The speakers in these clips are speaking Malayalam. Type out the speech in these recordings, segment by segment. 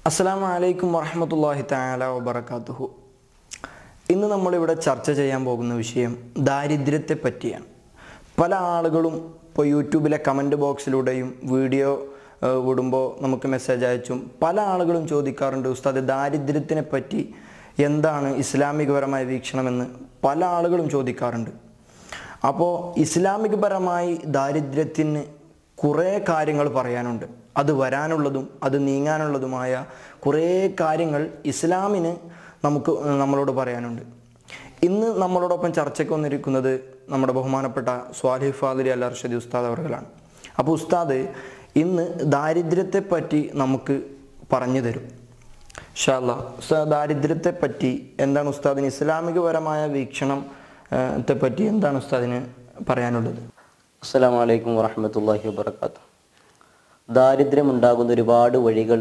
അസ്സലാമു അലൈക്കും വറഹമത്തല്ലാഹി തആല വബറകാതുഹു ഇന്ന് നമ്മളിവിടെ ചർച്ച ചെയ്യാൻ പോകുന്ന വിഷയം ദാരിദ്ര്യത്തെ പറ്റിയാണ് പല ആളുകളും ഇപ്പോൾ യൂട്യൂബിലെ കമൻറ്റ് ബോക്സിലൂടെയും വീഡിയോ ഏഹ്, വിടുമ്പോൾ നമുക്ക് മെസ്സേജ് അയച്ചും പല ആളുകളും ചോദിക്കാറുണ്ട് ഉസ്താദ് ദാരിദ്ര്യത്തിനെ പറ്റി എന്താണ് ഇസ്ലാമികപരമായ വീക്ഷണമെന്ന് പല ആളുകളും ചോദിക്കാറുണ്ട് അപ്പോൾ ഇസ്ലാമികപരമായി ദാരിദ്ര്യത്തിന് കുറേ കാര്യങ്ങൾ പറയാനുണ്ട് അത് വരാനുള്ളതും അത് നീങ്ങാനുള്ളതുമായ കുറേ കാര്യങ്ങൾ ഇസ്ലാമിന് നമുക്ക് നമ്മളോട് പറയാനുണ്ട് ഇന്ന് നമ്മളോടൊപ്പം ചർച്ചയ്ക്ക് വന്നിരിക്കുന്നത് നമ്മുടെ ബഹുമാനപ്പെട്ട സ്വാലിഹ് ഫാദിരി അൽ അർഷദി ഉസ്താദ് അവർകളാണ് അപ്പോൾ ഉസ്താദ് ഇന്ന് ദാരിദ്ര്യത്തെ പറ്റി നമുക്ക് പറഞ്ഞു തരും ഷാല്ല ഉസ്താദ് ദാരിദ്ര്യത്തെ പറ്റി എന്താണ് ഉസ്താദിന് ഇസ്ലാമികപരമായ വീക്ഷണം ഏഹ്, ത്തെ പറ്റി എന്താണ് ഉസ്താദിന് പറയാനുള്ളത് അസ്സലാമു അലൈക്കും വറഹമത്തല്ലാഹി വബർക്കാത്തു ദാരിദ്ര്യം ഉണ്ടാകുന്ന ഒരുപാട് വഴികൾ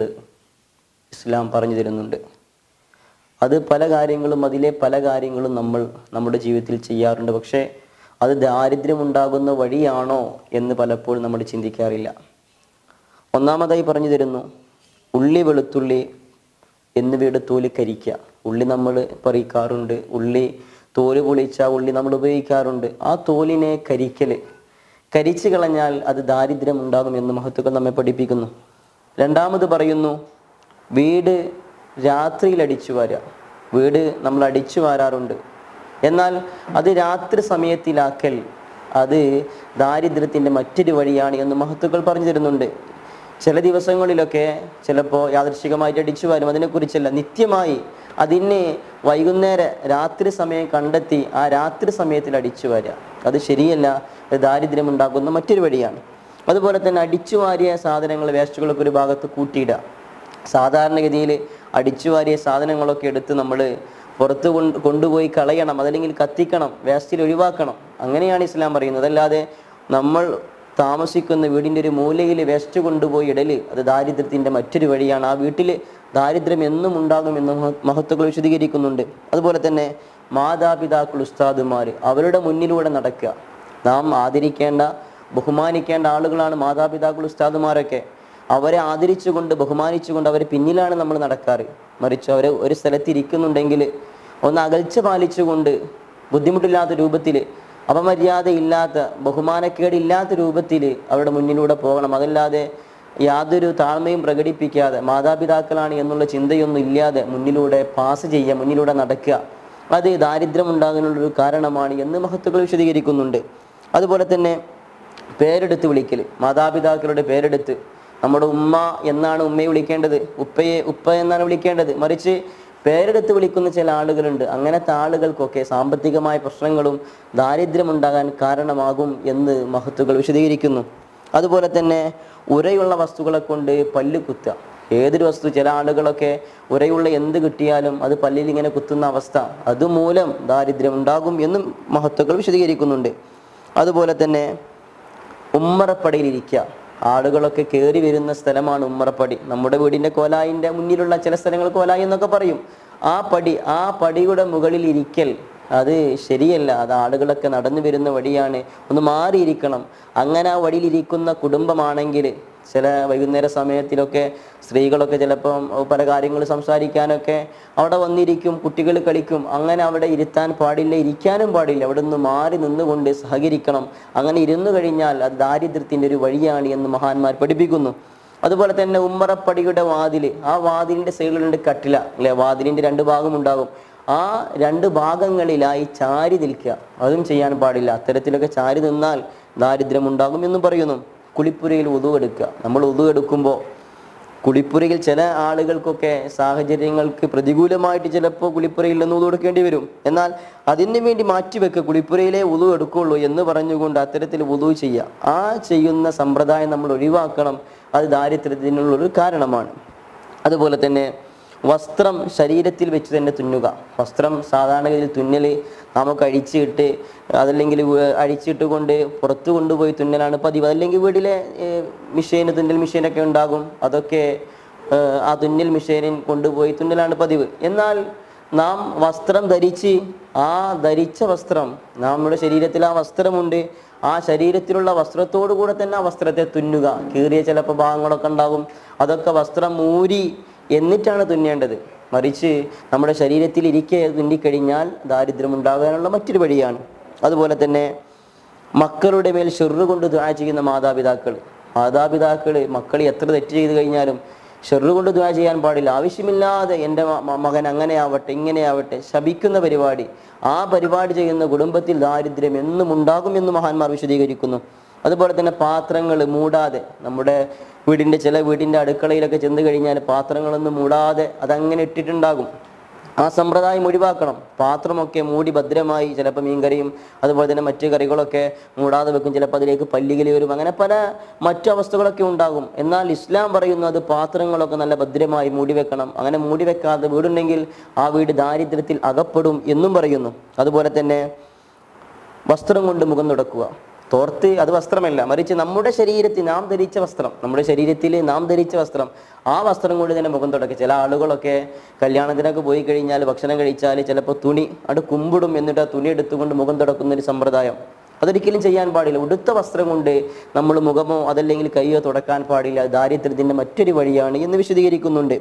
ഇസ്ലാം പറഞ്ഞു തരുന്നുണ്ട് അത് പല കാര്യങ്ങളും അതിലെ പല കാര്യങ്ങളും നമ്മൾ നമ്മുടെ ജീവിതത്തിൽ ചെയ്യാറുണ്ട് പക്ഷേ അത് ദാരിദ്ര്യം ഉണ്ടാകുന്ന വഴിയാണോ എന്ന് പലപ്പോഴും നമ്മൾ ചിന്തിക്കാറില്ല ഒന്നാമതായി പറഞ്ഞു തരുന്നു ഉള്ളി വെളുത്തുള്ളി എന്നിവയുടെ തോല് കരിക്കുക ഉള്ളി നമ്മൾ പറിക്കാറുണ്ട് ഉള്ളി തോല് പൊളിച്ച ഉള്ളി നമ്മൾ ഉപയോഗിക്കാറുണ്ട് ആ തോലിനെ കരിക്കല് കരിച്ചു കളഞ്ഞാൽ അത് ദാരിദ്ര്യം ഉണ്ടാകും എന്ന് മഹത്തുക്കൾ നമ്മെ പഠിപ്പിക്കുന്നു രണ്ടാമത് പറയുന്നു വീട് രാത്രിയിൽ അടിച്ചു വാരുക വീട് നമ്മൾ അടിച്ചു വാരാറുണ്ട് എന്നാൽ അത് രാത്രി സമയത്തിലാക്കൽ അത് ദാരിദ്ര്യത്തിൻ്റെ മറ്റൊരു വഴിയാണ് എന്ന് മഹത്തുക്കൾ പറഞ്ഞു തരുന്നുണ്ട് ചില ദിവസങ്ങളിലൊക്കെ ചിലപ്പോൾ യാദൃശികമായിട്ട് അടിച്ചു വരും അതിനെക്കുറിച്ചല്ല നിത്യമായി അതിനെ വൈകുന്നേര രാത്രി സമയം കണ്ടെത്തി ആ രാത്രി സമയത്തിൽ അടിച്ചു വരിക അത് ശരിയല്ല അത് ദാരിദ്ര്യം ഉണ്ടാക്കുന്ന മറ്റൊരു വഴിയാണ് അതുപോലെ തന്നെ അടിച്ചു വാരിയ സാധനങ്ങൾ വേസ്റ്റുകളൊക്കെ ഒരു ഭാഗത്ത് കൂട്ടിയിടുക സാധാരണഗതിയിൽ അടിച്ചു വാരിയ സാധനങ്ങളൊക്കെ എടുത്ത് നമ്മൾ പുറത്ത് കൊണ്ട് കൊണ്ടുപോയി കളയണം അതല്ലെങ്കിൽ കത്തിക്കണം വേസ്റ്റിൽ ഒഴിവാക്കണം അങ്ങനെയാണ് ഇസ്ലാം പറയുന്നത് അല്ലാതെ നമ്മൾ താമസിക്കുന്ന വീടിൻ്റെ ഒരു മൂലയിൽ വേസ്റ്റ് കൊണ്ടുപോയി ഇടല് അത് ദാരിദ്ര്യത്തിൻ്റെ മറ്റൊരു വഴിയാണ് ആ വീട്ടിൽ ദാരിദ്ര്യം എന്നും ഉണ്ടാകുമെന്ന് മഹ- മഹത്തുക്കൾ വിശദീകരിക്കുന്നുണ്ട് അതുപോലെ തന്നെ മാതാപിതാക്കൾ ഉസ്താദുമാർ അവരുടെ മുന്നിലൂടെ നടക്കുക നാം ആദരിക്കേണ്ട ബഹുമാനിക്കേണ്ട ആളുകളാണ് മാതാപിതാക്കൾ ഉസ്താദുമാരൊക്കെ അവരെ ആദരിച്ചുകൊണ്ട് ബഹുമാനിച്ചുകൊണ്ട് അവരെ പിന്നിലാണ് നമ്മൾ നടക്കാറ് മറിച്ച് അവരെ ഒരു സ്ഥലത്ത് ഇരിക്കുന്നുണ്ടെങ്കിൽ ഒന്ന് അകൽച്ച പാലിച്ചുകൊണ്ട് ബുദ്ധിമുട്ടില്ലാത്ത രൂപത്തിൽ അപമര്യാദയില്ലാത്ത ബഹുമാനക്കേടില്ലാത്ത രൂപത്തിൽ അവരുടെ മുന്നിലൂടെ പോകണം അതല്ലാതെ യാതൊരു താഴ്മയും പ്രകടിപ്പിക്കാതെ മാതാപിതാക്കളാണ് എന്നുള്ള ചിന്തയൊന്നും ഇല്ലാതെ മുന്നിലൂടെ പാസ് ചെയ്യുക മുന്നിലൂടെ നടക്കുക അത് ദാരിദ്ര്യം ഉണ്ടാകാനുള്ളൊരു കാരണമാണ് എന്ന് മഹത്തുക്കൾ വിശദീകരിക്കുന്നുണ്ട് അതുപോലെ തന്നെ പേരെടുത്ത് വിളിക്കൽ മാതാപിതാക്കളുടെ പേരെടുത്ത് നമ്മുടെ ഉമ്മ എന്നാണ് ഉമ്മയെ വിളിക്കേണ്ടത് ഉപ്പയെ ഉപ്പ എന്നാണ് വിളിക്കേണ്ടത് മറിച്ച് പേരെടുത്ത് വിളിക്കുന്ന ചില ആളുകളുണ്ട് അങ്ങനത്തെ ആളുകൾക്കൊക്കെ സാമ്പത്തികമായ പ്രശ്നങ്ങളും ദാരിദ്ര്യം ഉണ്ടാകാൻ കാരണമാകും എന്ന് മഹത്തുക്കൾ വിശദീകരിക്കുന്നു അതുപോലെ തന്നെ ഉരയുള്ള വസ്തുക്കളെ കൊണ്ട് പല്ല് കുത്തുക ഏതൊരു വസ്തു ചില ആളുകളൊക്കെ ഉരയുള്ള എന്ത് കിട്ടിയാലും അത് പല്ലിൽ ഇങ്ങനെ കുത്തുന്ന അവസ്ഥ അതുമൂലം ദാരിദ്ര്യം ഉണ്ടാകും എന്നും മഹത്തുക്കൾ വിശദീകരിക്കുന്നുണ്ട് അതുപോലെ തന്നെ ഉമ്മറപ്പടിയിൽ ഇരിക്കുക ആളുകളൊക്കെ കയറി വരുന്ന സ്ഥലമാണ് ഉമ്മറപ്പടി നമ്മുടെ വീടിന്റെ കോലായിന്റെ മുന്നിലുള്ള ചില സ്ഥലങ്ങൾ കോലായി എന്നൊക്കെ പറയും ആ പടി ആ പടിയുടെ മുകളിൽ ഇരിക്കൽ അത് ശരിയല്ല അത് ആളുകളൊക്കെ നടന്നു വരുന്ന വഴിയാണ് ഒന്ന് മാറിയിരിക്കണം അങ്ങനെ ആ വഴിയിൽ ഇരിക്കുന്ന കുടുംബമാണെങ്കിൽ ചില വൈകുന്നേര സമയത്തിലൊക്കെ സ്ത്രീകളൊക്കെ ചിലപ്പം പല കാര്യങ്ങൾ സംസാരിക്കാനൊക്കെ അവിടെ വന്നിരിക്കും കുട്ടികൾ കളിക്കും അങ്ങനെ അവിടെ ഇരുത്താൻ പാടില്ല ഇരിക്കാനും പാടില്ല അവിടെ നിന്ന് മാറി നിന്നുകൊണ്ട് സഹകരിക്കണം അങ്ങനെ ഇരുന്നു കഴിഞ്ഞാൽ അത് ദാരിദ്ര്യത്തിൻ്റെ ഒരു വഴിയാണ് എന്ന് മഹാന്മാർ പഠിപ്പിക്കുന്നു അതുപോലെ തന്നെ ഉമ്മറപ്പടിയുടെ വാതിൽ ആ വാതിലിന്റെ സൈഡിലുണ്ട് കട്ടില അല്ലെ വാതിലിന്റെ രണ്ട് ഭാഗം ഉണ്ടാകും ആ രണ്ട് ഭാഗങ്ങളിലായി ചാരി നിൽക്കുക അതും ചെയ്യാൻ പാടില്ല അത്തരത്തിലൊക്കെ ചാരി നിന്നാൽ ദാരിദ്ര്യം ഉണ്ടാകും എന്നും പറയുന്നു കുളിപ്പുരയിൽ ഉതു എടുക്കുക നമ്മൾ ഉതു എടുക്കുമ്പോൾ കുളിപ്പുരയിൽ ചില ആളുകൾക്കൊക്കെ സാഹചര്യങ്ങൾക്ക് പ്രതികൂലമായിട്ട് ചിലപ്പോൾ കുളിപ്പുരയിൽ നിന്ന് ഉതു എടുക്കേണ്ടി വരും എന്നാൽ അതിനു വേണ്ടി മാറ്റിവെക്കുക കുളിപ്പുരയിലെ ഉതു എടുക്കുള്ളൂ എന്ന് പറഞ്ഞുകൊണ്ട് അത്തരത്തിൽ ഉതു ചെയ്യുക ആ ചെയ്യുന്ന സമ്പ്രദായം നമ്മൾ ഒഴിവാക്കണം അത് ദാരിദ്ര്യത്തിനുള്ളൊരു കാരണമാണ് അതുപോലെ തന്നെ വസ്ത്രം ശരീരത്തിൽ വെച്ച് തന്നെ തുന്നുക വസ്ത്രം സാധാരണഗതിയിൽ തുന്നൽ നമുക്ക് അഴിച്ചിട്ട് അതല്ലെങ്കിൽ വേ- അഴിച്ചിട്ട് കൊണ്ട് പുറത്ത് കൊണ്ടുപോയി തുന്നലാണ് പതിവ് അതല്ലെങ്കിൽ വീട്ടിലെ മിഷീൻ തുന്നൽ മെഷീനൊക്കെ ഉണ്ടാകും അതൊക്കെ ഏഹ്, ആ തുന്നൽ മെഷീനിൽ കൊണ്ടുപോയി തുന്നലാണ് പതിവ് എന്നാൽ നാം വസ്ത്രം ധരിച്ച് ആ ധരിച്ച വസ്ത്രം നമ്മുടെ ശരീരത്തിൽ ആ വസ്ത്രമുണ്ട് ആ ശരീരത്തിലുള്ള വസ്ത്രത്തോടു കൂടെ തന്നെ ആ വസ്ത്രത്തെ തുന്നുക കീറിയ ചിലപ്പോൾ ഭാഗങ്ങളൊക്കെ ഉണ്ടാകും അതൊക്കെ വസ്ത്രം ഊരി എന്നിട്ടാണ് തുന്നേണ്ടത് മറിച്ച് നമ്മുടെ ശരീരത്തിൽ ഇരിക്കെ തുന്നിക്കഴിഞ്ഞാൽ ദാരിദ്ര്യം ഉണ്ടാകാനുള്ള മറ്റൊരു വഴിയാണ് അതുപോലെ തന്നെ മക്കളുടെ മേൽ ഷെറു കൊണ്ട് ദ്വാ ചെയ്യുന്ന മാതാപിതാക്കൾ മാതാപിതാക്കൾ മക്കൾ എത്ര തെറ്റ് ചെയ്ത് കഴിഞ്ഞാലും ഷെറു കൊണ്ട് ദ്വാ ചെയ്യാൻ പാടില്ല ആവശ്യമില്ലാതെ എൻ്റെ മ- മ- മകൻ അങ്ങനെ ആവട്ടെ ഇങ്ങനെ ആവട്ടെ ശപിക്കുന്ന പരിപാടി ആ പരിപാടി ചെയ്യുന്ന കുടുംബത്തിൽ ദാരിദ്ര്യം എന്നും ഉണ്ടാകും എന്ന് മഹാന്മാർ വിശദീകരിക്കുന്നു അതുപോലെ തന്നെ പാത്രങ്ങൾ മൂടാതെ നമ്മുടെ വീടിൻ്റെ ചില വീടിൻ്റെ അടുക്കളയിലൊക്കെ ചെന്ന് കഴിഞ്ഞാൽ പാത്രങ്ങളൊന്നും മൂടാതെ അതങ്ങനെ ഇട്ടിട്ടുണ്ടാകും ആ സമ്പ്രദായം ഒഴിവാക്കണം പാത്രമൊക്കെ മൂടി ഭദ്രമായി ചിലപ്പോൾ മീൻകറിയും അതുപോലെ തന്നെ മറ്റു കറികളൊക്കെ മൂടാതെ വെക്കും ചിലപ്പോൾ അതിലേക്ക് പല്ലികലി വരും അങ്ങനെ പല മറ്റു അവസ്ഥകളൊക്കെ ഉണ്ടാകും എന്നാൽ ഇസ്ലാം പറയുന്നു അത് പാത്രങ്ങളൊക്കെ നല്ല ഭദ്രമായി മൂടി വെക്കണം അങ്ങനെ മൂടി വെക്കാതെ വീടുണ്ടെങ്കിൽ ആ വീട് ദാരിദ്ര്യത്തിൽ അകപ്പെടും എന്നും പറയുന്നു അതുപോലെ തന്നെ വസ്ത്രം കൊണ്ട് മുഖം തുടക്കുക തോർത്ത് അത് വസ്ത്രമല്ല മറിച്ച് നമ്മുടെ ശരീരത്തിൽ നാം ധരിച്ച വസ്ത്രം നമ്മുടെ ശരീരത്തിൽ നാം ധരിച്ച വസ്ത്രം ആ വസ്ത്രം കൊണ്ട് തന്നെ മുഖം തുടക്കുക ചില ആളുകളൊക്കെ കല്യാണത്തിനൊക്കെ പോയി കഴിഞ്ഞാൽ ഭക്ഷണം കഴിച്ചാൽ ചിലപ്പോൾ തുണി അത് കുമ്പിടും എന്നിട്ട് ആ തുണി എടുത്തുകൊണ്ട് മുഖം തുടക്കുന്ന ഒരു സമ്പ്രദായം അതൊരിക്കലും ചെയ്യാൻ പാടില്ല ഉടുത്ത വസ്ത്രം കൊണ്ട് നമ്മൾ മുഖമോ അതല്ലെങ്കിൽ കൈയോ തുടക്കാൻ പാടില്ല അത് ദാരിദ്ര്യത്തിൻ്റെ മറ്റൊരു വഴിയാണ് എന്ന് വിശദീകരിക്കുന്നുണ്ട്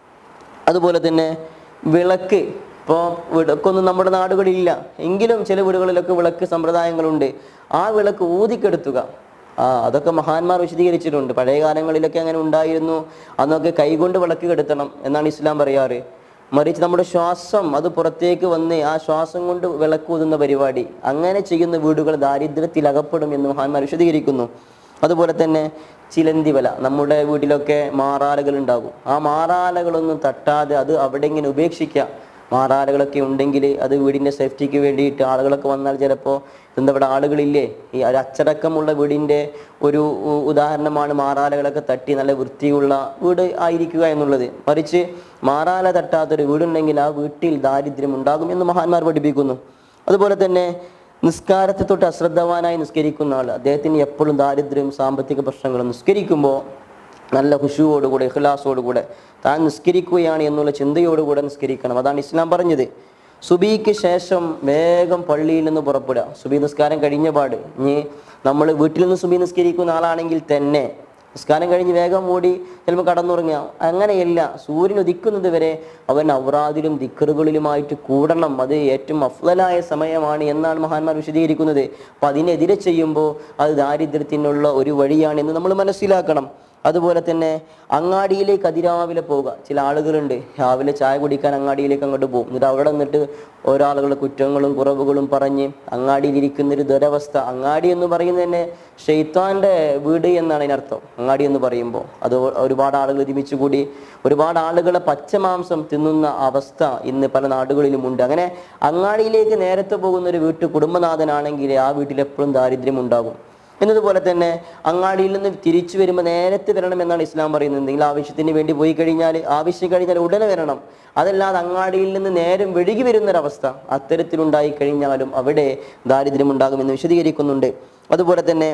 അതുപോലെ തന്നെ വിളക്ക് ഇപ്പോൾ വിളക്കൊന്നും നമ്മുടെ നാടുകളിലില്ല എങ്കിലും ചില വീടുകളിലൊക്കെ വിളക്ക് സമ്പ്രദായങ്ങളുണ്ട് ആ വിളക്ക് ഊതിക്കെടുത്തുക ആ അതൊക്കെ മഹാന്മാർ വിശദീകരിച്ചിട്ടുണ്ട് പഴയ കാലങ്ങളിലൊക്കെ അങ്ങനെ ഉണ്ടായിരുന്നു അന്നൊക്കെ കൈകൊണ്ട് വിളക്ക് കെടുത്തണം എന്നാണ് ഇസ്ലാം പറയാറ് മറിച്ച് നമ്മുടെ ശ്വാസം അത് പുറത്തേക്ക് വന്ന് ആ ശ്വാസം കൊണ്ട് വിളക്കൂതുന്ന പരിപാടി അങ്ങനെ ചെയ്യുന്ന വീടുകൾ ദാരിദ്ര്യത്തിൽ അകപ്പെടും എന്ന് മഹാന്മാർ വിശദീകരിക്കുന്നു അതുപോലെ തന്നെ ചിലന്തി വല നമ്മുടെ വീട്ടിലൊക്കെ മാറാലകൾ ഉണ്ടാകും ആ മാറാലകളൊന്നും തട്ടാതെ അത് അവിടെ ഇങ്ങനെ ഉപേക്ഷിക്കുക മാറാലകളൊക്കെ ഉണ്ടെങ്കിൽ അത് വീടിൻ്റെ സേഫ്റ്റിക്ക് വേണ്ടിയിട്ട് ആളുകളൊക്കെ വന്നാൽ ചിലപ്പോൾ എന്താ ഇവിടെ ആളുകളില്ലേ ഈ ഒരു അച്ചടക്കമുള്ള വീടിൻ്റെ ഒരു ഉ- ഉദാഹരണമാണ് മാറാലകളൊക്കെ തട്ടി നല്ല വൃത്തിയുള്ള വീട് ആയിരിക്കുക എന്നുള്ളത് മറിച്ച് മാറാല തട്ടാത്തൊരു വീടുണ്ടെങ്കിൽ ആ വീട്ടിൽ ദാരിദ്ര്യം ഉണ്ടാകും എന്ന് മഹാന്മാർ പഠിപ്പിക്കുന്നു അതുപോലെ തന്നെ നിസ്കാരത്തെ തൊട്ട് അശ്രദ്ധവാനായി നിസ്കരിക്കുന്ന ആൾ അദ്ദേഹത്തിന് എപ്പോഴും ദാരിദ്ര്യവും സാമ്പത്തിക പ്രശ്നങ്ങളും നിസ്കരിക്കുമ്പോൾ നല്ല ഖുഷുവോടുകൂടെ ഇഖ്ലാസോടുകൂടെ താൻ നിസ്കരിക്കുകയാണ് എന്നുള്ള ചിന്തയോടുകൂടെ നിസ്കരിക്കണം അതാണ് ഇസ്ലാം പറഞ്ഞത് സുബിക്ക് ശേഷം വേഗം പള്ളിയിൽ നിന്ന് പുറപ്പെടുക സുബി നിസ്കാരം കഴിഞ്ഞ പാട് ഇനി നമ്മൾ വീട്ടിൽ നിന്ന് സുബി നിസ്കരിക്കുന്ന ആളാണെങ്കിൽ തന്നെ നിസ്കാരം കഴിഞ്ഞ് വേഗം ഓടി ചിലപ്പോൾ കടന്നുറങ്ങുക അങ്ങനെയല്ല സൂര്യൻ ഉദിക്കുന്നത് വരെ അവൻ ഔറാദിലും ദിക്കറുകളിലുമായിട്ട് കൂടണം അത് ഏറ്റവും അഫ്ലലായ സമയമാണ് എന്നാണ് മഹാന്മാർ വിശദീകരിക്കുന്നത് അപ്പം അതിനെതിരെ ചെയ്യുമ്പോൾ അത് ദാരിദ്ര്യത്തിനുള്ള ഒരു വഴിയാണ് എന്ന് നമ്മൾ മനസ്സിലാക്കണം അതുപോലെ തന്നെ അങ്ങാടിയിലേക്ക് അതിരാവിലെ പോവുക ചില ആളുകളുണ്ട് രാവിലെ ചായ കുടിക്കാൻ അങ്ങാടിയിലേക്ക് അങ്ങോട്ട് പോകും എന്നിട്ട് അവിടെ നിന്നിട്ട് ഓരോ ആളുകളുടെ കുറ്റങ്ങളും കുറവുകളും പറഞ്ഞ് അങ്ങാടിയിൽ ഇരിക്കുന്ന ഒരു ദുരവസ്ഥ അങ്ങാടി എന്ന് പറയുന്നത് തന്നെ ഷെയ്ത്താന്റെ വീട് എന്നാണ് അതിനർത്ഥം അങ്ങാടി എന്ന് പറയുമ്പോൾ അത് ഒരുപാട് ആളുകൾ ഒരുമിച്ച് കൂടി ഒരുപാട് ആളുകളെ പച്ചമാംസം തിന്നുന്ന അവസ്ഥ ഇന്ന് പല നാടുകളിലും ഉണ്ട് അങ്ങനെ അങ്ങാടിയിലേക്ക് നേരത്തെ പോകുന്ന ഒരു വീട്ടു കുടുംബനാഥനാണെങ്കിൽ ആ വീട്ടിൽ എപ്പോഴും ദാരിദ്ര്യം ഉണ്ടാകും എന്നതുപോലെ തന്നെ അങ്ങാടിയിൽ നിന്ന് തിരിച്ചു വരുമ്പോൾ നേരത്തെ വരണം എന്നാണ് ഇസ്ലാം പറയുന്നത് എന്തെങ്കിലും ആവശ്യത്തിന് വേണ്ടി പോയി കഴിഞ്ഞാൽ ആവശ്യം കഴിഞ്ഞാൽ ഉടനെ വരണം അതല്ലാതെ അങ്ങാടിയിൽ നിന്ന് നേരം വെഴുകി വരുന്നൊരവസ്ഥ അത്തരത്തിലുണ്ടായി കഴിഞ്ഞാലും അവിടെ ദാരിദ്ര്യം ഉണ്ടാകുമെന്ന് വിശദീകരിക്കുന്നുണ്ട് അതുപോലെ തന്നെ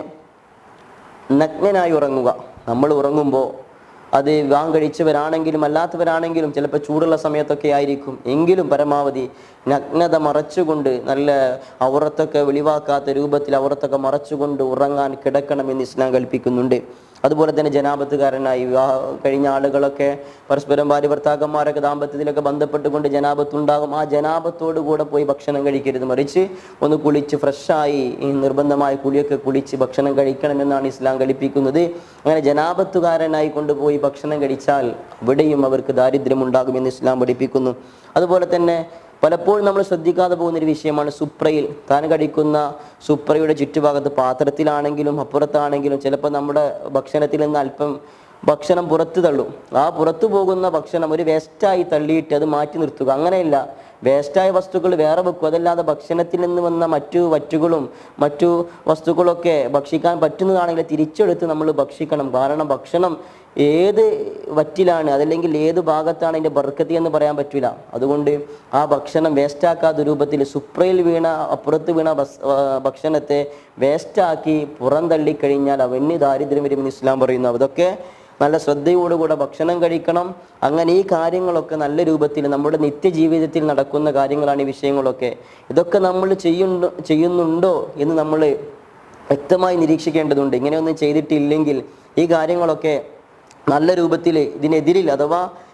നഗ്നനായി ഉറങ്ങുക നമ്മൾ ഉറങ്ങുമ്പോൾ അത് വിവാഹം കഴിച്ചവരാണെങ്കിലും അല്ലാത്തവരാണെങ്കിലും ചിലപ്പോൾ ചൂടുള്ള സമയത്തൊക്കെ ആയിരിക്കും എങ്കിലും പരമാവധി നഗ്നത മറച്ചുകൊണ്ട് നല്ല ഔറത്തൊക്കെ വെളിവാക്കാത്ത രൂപത്തിൽ ഔറത്തൊക്കെ മറച്ചുകൊണ്ട് ഉറങ്ങാൻ കിടക്കണമെന്ന് ഇസ്ലാം കൽപ്പിക്കുന്നുണ്ട് അതുപോലെ തന്നെ ജനാപത്തുകാരനായി വിവാഹം കഴിഞ്ഞ ആളുകളൊക്കെ പരസ്പരം ഭാര്യ ഭർത്താക്കന്മാരൊക്കെ ദാമ്പത്യത്തിലൊക്കെ ബന്ധപ്പെട്ടുകൊണ്ട് ജനാപത്തുണ്ടാകും ആ ജനാപത്തോടു കൂടെ പോയി ഭക്ഷണം കഴിക്കരുത് മറിച്ച് ഒന്ന് കുളിച്ച് ഫ്രഷായി ഈ നിർബന്ധമായ കുളിയൊക്കെ കുളിച്ച് ഭക്ഷണം കഴിക്കണമെന്നാണ് ഇസ്ലാം കൽപ്പിക്കുന്നത് അങ്ങനെ ജനാപത്തുകാരനായി കൊണ്ടുപോയി ഭക്ഷണം കഴിച്ചാൽ അവിടെയും അവർക്ക് ദാരിദ്ര്യം ഉണ്ടാകുമെന്ന് ഇസ്ലാം പഠിപ്പിക്കുന്നു അതുപോലെ തന്നെ പലപ്പോഴും നമ്മൾ ശ്രദ്ധിക്കാതെ പോകുന്ന ഒരു വിഷയമാണ് സുപ്രയിൽ താൻ കഴിക്കുന്ന സുപ്രയുടെ ചുറ്റുഭാഗത്ത് പാത്രത്തിലാണെങ്കിലും അപ്പുറത്താണെങ്കിലും ചിലപ്പോൾ നമ്മുടെ ഭക്ഷണത്തിൽ നിന്ന് അല്പം ഭക്ഷണം പുറത്തു തള്ളും ആ പുറത്തു പോകുന്ന ഭക്ഷണം ഒരു വേസ്റ്റായി തള്ളിയിട്ട് അത് മാറ്റി നിർത്തുക അങ്ങനെയല്ല വേസ്റ്റായ വസ്തുക്കൾ വേറെ വെക്കും അതല്ലാതെ ഭക്ഷണത്തിൽ നിന്ന് വന്ന മറ്റു വറ്റുകളും മറ്റു വസ്തുക്കളൊക്കെ ഭക്ഷിക്കാൻ പറ്റുന്നതാണെങ്കിൽ തിരിച്ചെടുത്ത് നമ്മൾ ഭക്ഷിക്കണം കാരണം ഭക്ഷണം ഏത് വറ്റിലാണ് അതല്ലെങ്കിൽ ഏത് ഭാഗത്താണ് അതിൻ്റെ ബർക്കത്തി എന്ന് പറയാൻ പറ്റില്ല അതുകൊണ്ട് ആ ഭക്ഷണം വേസ്റ്റാക്കാത്ത രൂപത്തിൽ സുപ്രയിൽ വീണ അപ്പുറത്ത് വീണ ഭസ്- ആ, ഭക്ഷണത്തെ വേസ്റ്റാക്കി പുറന്തള്ളി കഴിഞ്ഞാൽ അവന് ദാരിദ്ര്യം വരുമെന്ന് ഇസ്ലാം പറയുന്നു അതൊക്കെ നല്ല ശ്രദ്ധയോടുകൂടെ ഭക്ഷണം കഴിക്കണം അങ്ങനെ ഈ കാര്യങ്ങളൊക്കെ നല്ല രൂപത്തിൽ നമ്മുടെ നിത്യജീവിതത്തിൽ നടക്കുന്ന കാര്യങ്ങളാണ് ഈ വിഷയങ്ങളൊക്കെ ഇതൊക്കെ നമ്മൾ ചെയ്യുന്നു ചെയ്യുന്നുണ്ടോ എന്ന് നമ്മൾ വ്യക്തമായി നിരീക്ഷിക്കേണ്ടതുണ്ട് ഇങ്ങനെയൊന്നും ചെയ്തിട്ടില്ലെങ്കിൽ ഈ കാര്യങ്ങളൊക്കെ നല്ല രൂപത്തിൽ ഇതിനെതിരിൽ അഥവാ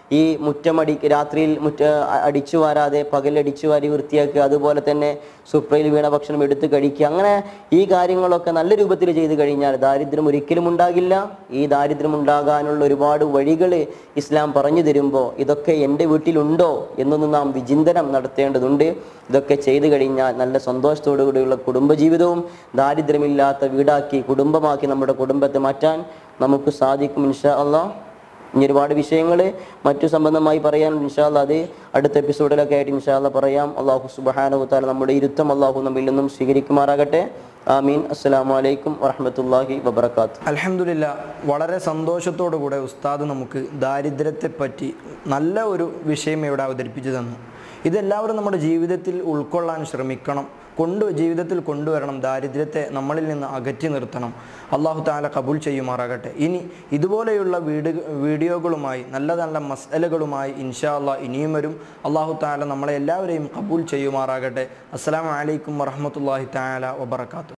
ഈ മുറ്റമടി രാത്രിയിൽ മുറ്റ അ- അടിച്ചു വാരാതെ പകൽ അടിച്ചു വാരി വൃത്തിയാക്കുക അതുപോലെ തന്നെ സുപ്രയിൽ വീണ ഭക്ഷണം എടുത്ത് കഴിക്കുക അങ്ങനെ ഈ കാര്യങ്ങളൊക്കെ നല്ല രൂപത്തിൽ ചെയ്തു കഴിഞ്ഞാൽ ദാരിദ്ര്യം ഒരിക്കലും ഉണ്ടാകില്ല ഈ ദാരിദ്ര്യം ഉണ്ടാകാനുള്ള ഒരുപാട് വഴികൾ ഇസ്ലാം പറഞ്ഞു തരുമ്പോൾ ഇതൊക്കെ എൻ്റെ വീട്ടിലുണ്ടോ എന്നൊന്ന് നാം വിചിന്തനം നടത്തേണ്ടതുണ്ട് ഇതൊക്കെ ചെയ്തു കഴിഞ്ഞാൽ നല്ല സന്തോഷത്തോടു കൂടിയുള്ള കുടുംബജീവിതവും ദാരിദ്ര്യമില്ലാത്ത വീടാക്കി കുടുംബമാക്കി നമ്മുടെ കുടുംബത്തെ മാറ്റാൻ നമുക്ക് സാധിക്കും ഇൻഷാ അള്ളാഹ് ഇനി ഒരുപാട് വിഷയങ്ങൾ മറ്റു സംബന്ധമായി പറയാൻ ഇൻഷാല്ല അത് അടുത്ത എപ്പിസോഡിലൊക്കെ ആയിട്ട് ഇൻഷാല്ല പറയാം അള്ളാഹു സുബാനഹു താല നമ്മുടെ ഇരുത്തം അള്ളാഹു നമ്മിൽ നിന്നും സ്വീകരിക്കുമാറാകട്ടെ ആമീൻ അസ്സലാമു അലൈക്കും വറഹമത്തല്ലാഹി വബർക്കാത്തു അലഹമില്ല വളരെ സന്തോഷത്തോടു കൂടെ ഉസ്താദ് നമുക്ക് ദാരിദ്ര്യത്തെപ്പറ്റി നല്ല ഒരു വിഷയം ഇവിടെ അവതരിപ്പിച്ചു തന്നു ഇതെല്ലാവരും നമ്മുടെ ജീവിതത്തിൽ ഉൾക്കൊള്ളാൻ ശ്രമിക്കണം കൊണ്ട് ജീവിതത്തിൽ കൊണ്ടുവരണം ദാരിദ്ര്യത്തെ നമ്മളിൽ നിന്ന് അകറ്റി നിർത്തണം അള്ളാഹു താല കബൂൽ ചെയ്യുമാറാകട്ടെ ഇനി ഇതുപോലെയുള്ള വീട് വീഡിയോകളുമായി നല്ല നല്ല മസലകളുമായി ഇൻഷാ അള്ളാഹ് ഇനിയും വരും അള്ളാഹു താല നമ്മളെ എല്ലാവരെയും കബൂൽ ചെയ്യുമാറാകട്ടെ അസ്സാം വലൈക്കും വറഹമത്തല്ലാഹി താല വബർക്കാത്തു